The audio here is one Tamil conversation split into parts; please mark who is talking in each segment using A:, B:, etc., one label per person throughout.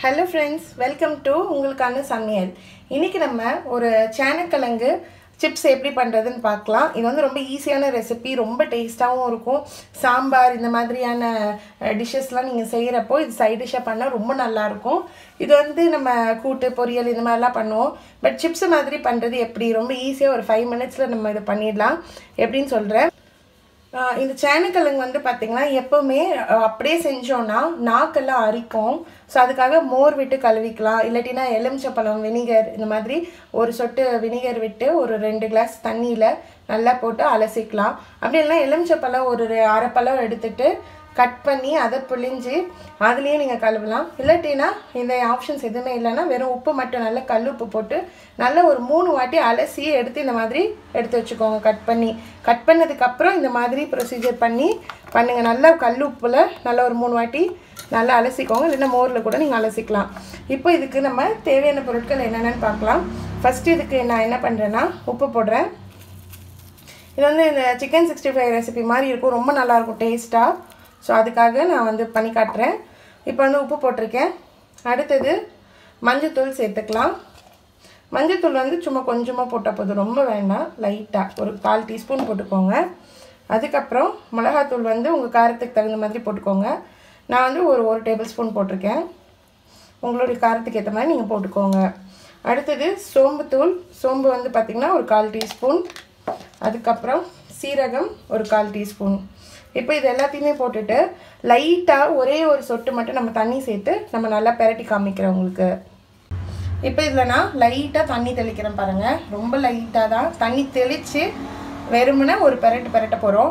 A: ஹலோ ஃப்ரெண்ட்ஸ் வெல்கம் டு உங்களுக்கான சமையல் இன்றைக்கி நம்ம ஒரு சேனக்கிழங்கு சிப்ஸ் எப்படி பண்ணுறதுன்னு பார்க்கலாம் இது வந்து ரொம்ப ஈஸியான ரெசிபி ரொம்ப டேஸ்ட்டாகவும் இருக்கும் சாம்பார் இந்த மாதிரியான டிஷ்ஷஸ்லாம் நீங்கள் செய்கிறப்போ இது சைட் டிஷ்ஷாக பண்ணால் ரொம்ப நல்லாயிருக்கும் இது வந்து நம்ம கூட்டு பொரியல் இந்த மாதிரிலாம் பண்ணுவோம் பட் சிப்ஸ் மாதிரி பண்ணுறது எப்படி ரொம்ப ஈஸியாக ஒரு ஃபைவ் மினிட்ஸில் நம்ம இதை பண்ணிடலாம் எப்படின்னு சொல்கிறேன் ஆஹ் இந்த சேனக்கிழங்கு வந்து பார்த்திங்கன்னா எப்போவுமே அஹ், அப்படியே செஞ்சோன்னா நாக்கெல்லாம் அரிக்கும் ஸோ அதுக்காக மோர் விட்டு கழுவிக்கலாம் இல்லாட்டினா எலுமிச்சப்பழம் வினிகர் இந்த மாதிரி ஒரு சொட்டு வினிகர் விட்டு ஒரு ரெண்டு கிளாஸ் தண்ணியில் நல்லா போட்டு அலசிக்கலாம் அப்படி இல்லைன்னா எலுமிச்சப்பழம் ஒரு ரெ- அரை பழம் எடுத்துட்டு கட் பண்ணி அதை புழிஞ்சு அதுலேயே நீங்கள் கழுவலாம் இல்லாட்டினா இந்த ஆப்ஷன்ஸ் எதுவுமே இல்லைன்னா வெறும் உப்பு மட்டும் நல்லா கல் உப்பு போட்டு நல்லா ஒரு மூணு வாட்டி அலசி எடுத்து இந்த மாதிரி எடுத்து வச்சுக்கோங்க கட் பண்ணி கட் பண்ணதுக்கப்புறம் இந்த மாதிரி ப்ரொசீஜர் பண்ணி பண்ணுங்கள் நல்லா கல் உப்பில் நல்லா ஒரு மூணு வாட்டி நல்லா அலசிக்கோங்க இல்லைன்னா மோரில் கூட நீங்கள் அலசிக்கலாம் இப்போ இதுக்கு நம்ம தேவையான பொருட்கள் என்னென்னு பார்க்கலாம் ஃபஸ்ட்டு இதுக்கு நான் என்ன பண்ணுறேன்னா உப்பு போடுறேன் இது வந்து இந்த சிக்கன் சிக்ஸ்டி ஃபைவ் ரெசிபி மாதிரி இருக்கும் ரொம்ப நல்லாயிருக்கும் டேஸ்ட்டாக ஸோ அதுக்காக நான் வந்து பண்ணி காட்டுறேன் இப்போ வந்து உப்பு போட்டிருக்கேன் அடுத்தது மஞ்சத்தூள் சேர்த்துக்கலாம் மஞ்சத்தூள் வந்து சும்மா கொஞ்சமாக போட்டால் போதும் ரொம்ப வேண்டாம் லைட்டாக ஒரு கால் டீஸ்பூன் போட்டுக்கோங்க அதுக்கப்புறம் மிளகாத்தூள் வந்து உங்கள் காரத்துக்கு தகுந்த மாதிரி போட்டுக்கோங்க நான் வந்து ஒரு ஒரு டேபிள் ஸ்பூன் போட்டிருக்கேன் உங்களுடைய காரத்துக்கு ஏற்ற மாதிரி நீங்கள் போட்டுக்கோங்க அடுத்தது சோம்புத்தூள் சோம்பு வந்து பார்த்திங்கன்னா ஒரு கால் டீஸ்பூன் அதுக்கப்புறம் சீரகம் ஒரு கால் டீஸ்பூன் இப்போ இது எல்லாத்தையுமே போட்டுட்டு லைட்டாக ஒரே ஒரு சொட்டு மட்டும் நம்ம தண்ணி சேர்த்து நம்ம நல்லா பெரட்டி காமிக்கிறோம் உங்களுக்கு இப்போ இதில் நான் லைட்டாக தண்ணி தெளிக்கிறேன் பாருங்கள் ரொம்ப லைட்டாக தான் தண்ணி தெளித்து வெறுமனே ஒரு பெரட்டு பெரட்ட போகிறோம்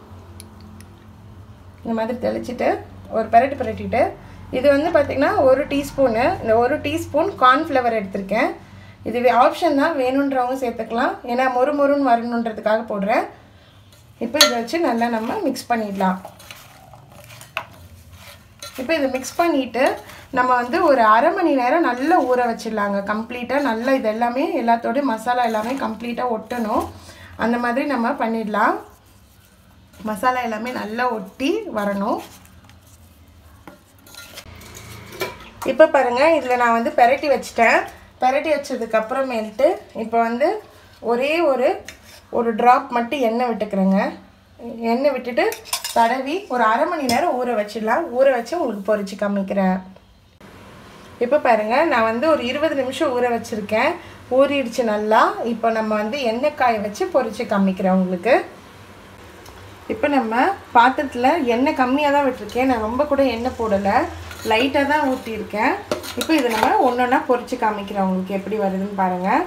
A: இந்த மாதிரி தெளிச்சிட்டு ஒரு பெரட்டு பெரட்டிட்டு இது வந்து பார்த்திங்கன்னா ஒரு டீஸ்பூனு இந்த ஒரு டீஸ்பூன் கார்ன்ஃப்ளவர் எடுத்திருக்கேன் இது ஆப்ஷன் தான் வேணுன்றவங்க சேர்த்துக்கலாம் ஏன்னா மொறு மொறுன்னு வரணுன்றதுக்காக போடுறேன் இப்போ இதை வச்சு நல்லா நம்ம மிக்ஸ் பண்ணிடலாம் இப்போ இதை மிக்ஸ் பண்ணிவிட்டு நம்ம வந்து ஒரு அரை மணி நேரம் நல்லா ஊற வச்சிடலாங்க கம்ப்ளீட்டாக நல்லா இது எல்லாமே எல்லாத்தோடய மசாலா எல்லாமே கம்ப்ளீட்டாக ஒட்டணும் அந்த மாதிரி நம்ம பண்ணிடலாம் மசாலா எல்லாமே நல்லா ஒட்டி வரணும் இப்போ பாருங்கள் இதில் நான் வந்து பெரட்டி வச்சிட்டேன் பெரட்டி வச்சதுக்கு அப்புறமேல்ட்டு இப்போ வந்து ஒரே ஒரு ஒரு ட்ராப் மட்டும் எண்ணெய் விட்டுக்கிறேங்க எண்ணெய் விட்டுட்டு தடவி ஒரு அரை மணி நேரம் ஊற வச்சிடலாம் ஊற வச்சு உங்களுக்கு பொரிச்சு காமிக்கிறேன் இப்போ பாருங்கள் நான் வந்து ஒரு இருபது நிமிஷம் ஊற வச்சுருக்கேன் ஊறிடுச்சு நல்லா இப்போ நம்ம வந்து எண்ணெய் காய வச்சு பொரிச்சு காமிக்கிறேன் உங்களுக்கு இப்போ நம்ம பாத்திரத்தில் எண்ணெய் கம்மியாக தான் விட்டுருக்கேன் நான் ரொம்ப கூட எண்ணெய் போடலை லைட்டாக தான் ஊற்றிருக்கேன் இப்போ இதை நம்ம ஒன்று ஒன்றா பொரிச்சு காமிக்கிறேன் உங்களுக்கு எப்படி வருதுன்னு பாருங்கள்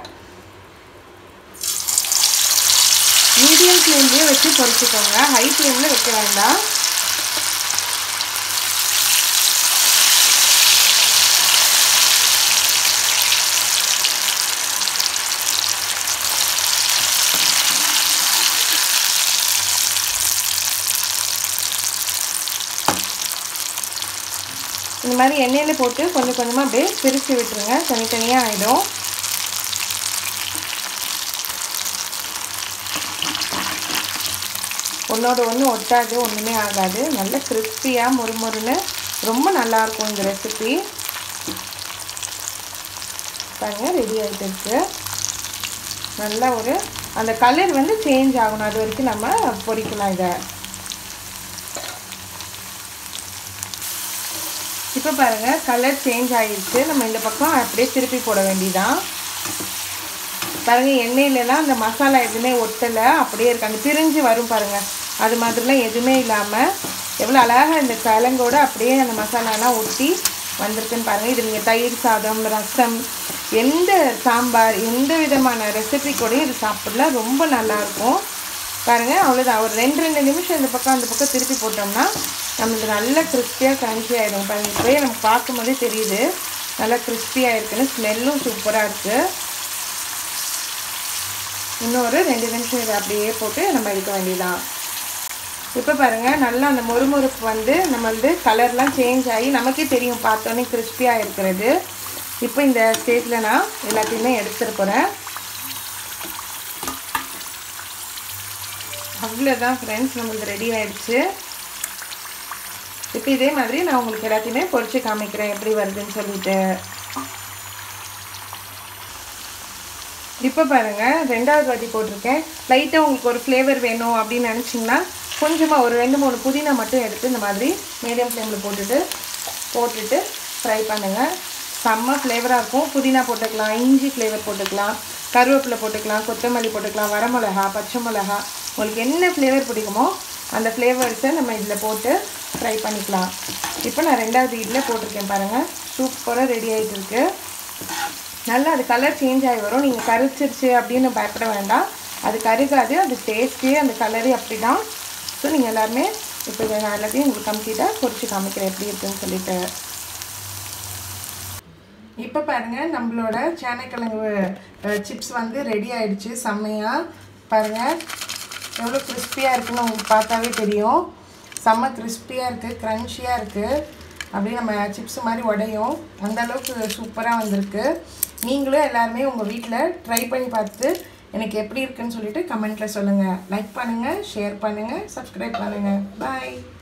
A: மீடியம் ஃப்ளேம்லேயே வச்சு பொரிச்சுக்கோங்க ஹை ஃப்ளேமில் வைக்க வேண்டாம் இந்த மாதிரி எண்ணெயில் போட்டு கொஞ்சம் கொஞ்சமாக அப்படியே பிரித்து விட்டுருங்க தனித்தனியாக ஆகிடும் ஒன்றோட ஒன்று ஒட்டாது ஒன்றுமே ஆகாது நல்ல கிறிஸ்பியாக மொறுமொறுன்னு ரொம்ப நல்லாயிருக்கும் இந்த ரெசிபி பாருங்க ரெடி ஆகிட்டு இருக்கு நல்ல ஒரு அந்த கலர் வந்து சேஞ்ச் ஆகணும் அது வரைக்கும் நம்ம பொரிக்கலாம் இதை இப்போ பாருங்கள் கலர் சேஞ்ச் ஆகிடுச்சு நம்ம இந்த பக்கம் அப்படியே திருப்பி போட வேண்டியதான் பாருங்கள் எண்ணெயிலலாம் அந்த மசாலா எதுவுமே ஒட்டலை அப்படியே இருக்கு அந்த பிரிஞ்சு வரும் பாருங்கள் அது மாதிரிலாம் எதுவுமே இல்லாமல் எவ்வளோ அழகாக இந்த கிழங்கோட அப்படியே அந்த மசாலாலாம் ஒட்டி வந்திருக்குன்னு பாருங்கள் இது நீங்கள் தயிர் சாதம் ரசம் எந்த சாம்பார் எந்த விதமான ரெசிபி கூடயும் இது சாப்பிடலாம் ரொம்ப நல்லாயிருக்கும் பாருங்கள் அவ்வளோதான் ஒரு ரெண்டு ரெண்டு நிமிஷம் இந்த பக்கம் அந்த பக்கம் திருப்பி போட்டோம்னா நம்மளுக்கு நல்ல கிறிஸ்பியாக கிரன்ச்சி ஆகிடும் பாருங்கள் இப்போயே நம்ம பார்க்கும்போதே தெரியுது நல்லா கிறிஸ்பியாக இருக்குன்னு ஸ்மெல்லும் சூப்பராக இருக்குது இன்னொரு ரெண்டு நிமிஷம் இதை அப்படியே போட்டு நம்ம எடுக்க வேண்டியதான் இப்போ பாருங்கள் நல்லா அந்த மொறுமொறுப்பு வந்து நம்ம வந்து கலர்லாம் சேஞ்ச் ஆகி நமக்கே தெரியும் பார்த்தோன்னே கிறிஸ்பியாக இருக்கிறது இப்போ இந்த ஸ்டேஜில் நான் எல்லாத்தையுமே எடுத்துகிட்டு போகிறேன் அவ்வளோதான் ஃப்ரெண்ட்ஸ் நம்மளுக்கு ரெடி ஆயிடுச்சு இப்போ இதே மாதிரி நான் உங்களுக்கு எல்லாத்தையுமே பொரிச்சு காமிக்கிறேன் எப்படி வருதுன்னு சொல்லிட்டு இப்போ பாருங்கள் ரெண்டாவது வாட்டி போட்டிருக்கேன் லைட்டாக உங்களுக்கு ஒரு ஃப்ளேவர் வேணும் அப்படின்னு நினச்சிங்கன்னா கொஞ்சமாக ஒரு ரெண்டு மூணு புதினா மட்டும் எடுத்து இந்த மாதிரி மீடியம் ஃப்ளேமில் போட்டுட்டு போட்டுட்டு ஃப்ரை பண்ணுங்கள் செம்ம ஃப்ளேவராக இருக்கும் புதினா போட்டுக்கலாம் இஞ்சி ஃப்ளேவர் போட்டுக்கலாம் கருவேப்பிலை போட்டுக்கலாம் கொத்தமல்லி போட்டுக்கலாம் வரமிளகா பச்சை மிளகா உங்களுக்கு என்ன ஃப்ளேவர் பிடிக்குமோ அந்த ஃப்ளேவர்ஸை நம்ம இதில் போட்டு ஃப்ரை பண்ணிக்கலாம் இப்போ நான் ரெண்டாவது இதில் போட்டிருக்கேன் பாருங்கள் சூப்பராக ரெடி ஆகிட்டு இருக்கு நல்லா அது கலர் சேஞ்ச் ஆகி வரும் நீங்கள் கருச்சிருச்சு அப்படின்னு பயப்பட வேண்டாம் அது கருகாது அது டேஸ்ட்டே அந்த கலரே அப்படி தான் ஸோ நீங்கள் எல்லாருமே இப்போ இதை நான் எல்லாத்தையும் உங்களுக்கு கம்ப்ளீட்டாக பொரிச்சு காமிக்கிறேன் எப்படி இருக்குன்னு சொல்லிட்டு இப்போ பாருங்கள் நம்மளோட சேனக்கிழங்கு சிப்ஸ் வந்து ரெடி ஆயிடுச்சு செம்மையாக பாருங்கள் எவ்வளோ கிறிஸ்பியாக இருக்குன்னு உங்களுக்கு பார்த்தாவே தெரியும் செம்ம கிறிஸ்பியாக இருக்குது க்ரன்ச்சியாக இருக்குது அப்படியே நம்ம சிப்ஸ் மாதிரி உடையும் அந்த அளவுக்கு சூப்பராக வந்திருக்கு நீங்களும் எல்லாருமே உங்கள் வீட்டில் ட்ரை பண்ணி பார்த்துட்டு எனக்கு எப்படி இருக்குன்னு சொல்லிட்டு கமெண்ட்டில் சொல்லுங்கள் லைக் பண்ணுங்கள் ஷேர் பண்ணுங்கள் சப்ஸ்கிரைப் பண்ணுங்கள் பாய்